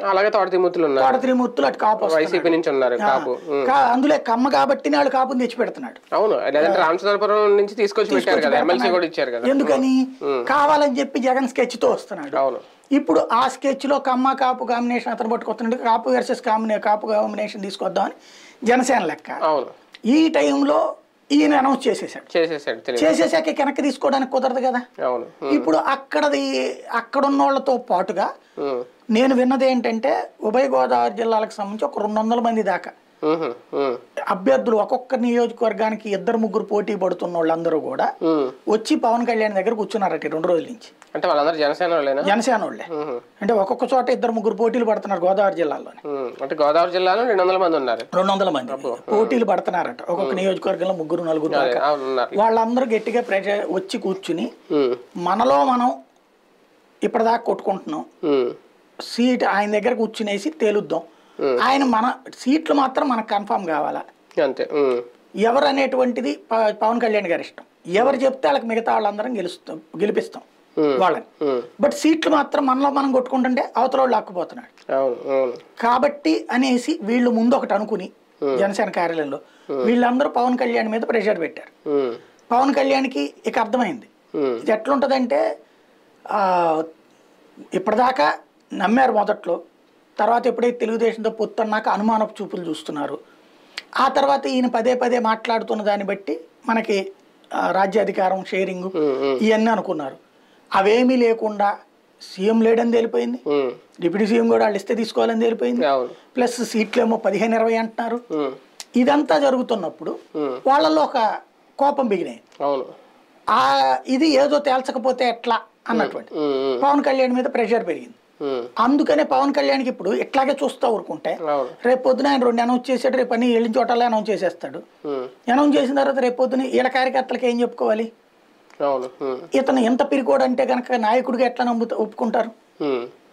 అలాగే తోట తిమ్ముతులు ఉన్నారు తోట త్రిమూర్తులు అటు కాపు వస్తున్నాడు. వైసీపీ నుంచి ఉన్నారు కాపు ఉమ్. కా- అందులో కమ్మ కాబట్టి వాళ్ళు కాపుని తెచ్చి పెడుతున్నాడు అవును లేదంటే రామచంద్రపురం నుంచి తీసుకొచ్చి పెట్టారు కదా ఎమ్మెల్సీ కూడా ఇచ్చారు కదా ఎందుకని కావాలని చెప్పి జగన్ స్కెచ్ తో వస్తున్నాడు అవును ఇప్పుడు ఆ స్కెచ్ లో కమ్మ కాపు కాంబినేషన్ అతను పట్టుకొస్తున్నాడు కాపు వర్సెస్ కాంబినే కాపు కాంబినేషన్ తీసుకొద్దామని జనసేన లెక్క అవును ఈ టైంలో ఈయన అనౌన్స్ చేసేసాడు చేసేసాడు తెలియదు చేసేసాక వెనక్కి తీసుకోవడానికి కుదరదు కదా అవును ఇప్పుడు అక్కడది అక్కడున్న వాళ్ళతో పాటుగా ఉమ్. నేను విన్నది ఏంటంటే ఉభయ గోదావరి జిల్లాలకు సంబంధించి ఒక రెండు వందల మంది దాకా ఉహు, ఉమ్, అభ్యర్థులు ఒక్కొక్క నియోజకవర్గానికి ఇద్దరు ముగ్గురు పోటీ పడుతున్న వాళ్ళందరూ కూడా ఉమ్. వచ్చి పవన్ కళ్యాణ్ దగ్గర కూర్చున్నారట ఈ రెండు రోజుల నుంచి అంటే వాళ్ళందరూ జనసేన వాళ్ళేనా జనసేన వాళ్ళే ఉహు, అంటే ఒక్కొక్క చోట ఇద్దరు ముగ్గురు పోటీలు పడుతున్నారు గోదావరి జిల్లాలోనే ఉమ్. అంటే గోదావరి జిల్లాలో రెండు వందల మంది ఉన్నారు రెండు వందల మంది పోటీలు పడుతున్నారట ఒక్కొక్క నియోజకవర్గంలో ముగ్గురు నలుగురు అదే, దాకా అవును ఉన్నారు వాళ్ళందరూ గట్టిగా ప్రజ వచ్చి కూర్చుని ఉమ్, మనలో మనం ఇప్పటిదాకా కొట్టుకుంటున్నాం ఉమ్, సీట్ ఆయన దగ్గర కూర్చునేసి తేలుద్దాం ఆయన మన సీట్లు మాత్రం మనకు కన్ఫామ్ కావాలా అంతే ఉమ్, ఎవరు అనేటువంటిది ప- పవన్ కళ్యాణ్ గారి ఇష్టం ఎవరు చెప్తే వాళ్ళకి మిగతా వాళ్ళందరం గెలుస్తాం గెలిపిస్తాం ఉమ్, వాళ్ళని ఉమ్. బట్ సీట్లు మాత్రం మనలో మనం కొట్టుకుంటుంటే అవతల వాళ్ళు లాక్కుపోతున్నాడు అవును అవును కాబట్టి అనేసి వీళ్ళు ముందు ఒకటి అనుకుని జనసేన కార్యాలయంలో వీళ్ళందరూ పవన్ కళ్యాణ్ మీద ప్రెషర్ పెట్టారు ఉమ్, పవన్ కళ్యాణ్కి ఇక అర్థమైంది ఉమ్, ఇది ఎట్లుంటుందంటే ఆ, ఇప్పటిదాకా నమ్మారు మొదట్లో తర్వాత ఎప్పుడైతే తెలుగుదేశంతో పొత్తన్నాక అనుమానపు చూపులు చూస్తున్నారు ఆ తర్వాత ఈయన పదే పదే మాట్లాడుతున్న దాన్ని బట్టి మనకి ఆ, రాజ్యాధికారం షేరింగ్ ఉమ్, ఉమ్, ఇవన్నీ అనుకున్నారు అవేమీ లేకుండా సీఎం లేడని తేలిపోయింది ఉమ్. డిప్యూటీ సీఎం కూడా వాళ్ళు ఇస్తే తీసుకోవాలని తేలిపోయింది అవును ప్లస్ సీట్లు ఏమో పదిహేను ఇరవై అంటున్నారు ఉమ్, ఇదంతా జరుగుతున్నప్పుడు ఉమ్. వాళ్ళల్లో ఒక కోపం బిగినాయి అవును ఆ ఇది ఏదో తేల్చకపోతే ఎట్లా అన్నటువంటి ఉమ్, ఉమ్, పవన్ కళ్యాణ్ మీద ప్రెషర్ పెరిగింది ఉమ్. అందుకనే పవన్ కళ్యాణ్కి ఇప్పుడు ఇట్లాగే చూస్తూ ఊరుకుంటే అవును రేపు పొద్దున ఆయన రెండు అనౌన్స్ చేసాడు రేపు అన్ని ఏళ్ళ చోటలే అనౌన్స్ చేసేస్తాడు ఉమ్, అనౌన్స్ చేసిన తర్వాత రేపు పొద్దున వీళ్ళ కార్యకర్తలకి ఏం చెప్పుకోవాలి అవును ఉమ్, ఇతను ఎంత పిరికోడు అంటే కనుక నాయకుడిగా ఎట్లా నమ్ముతా ఒప్పుకుంటారు ఉమ్.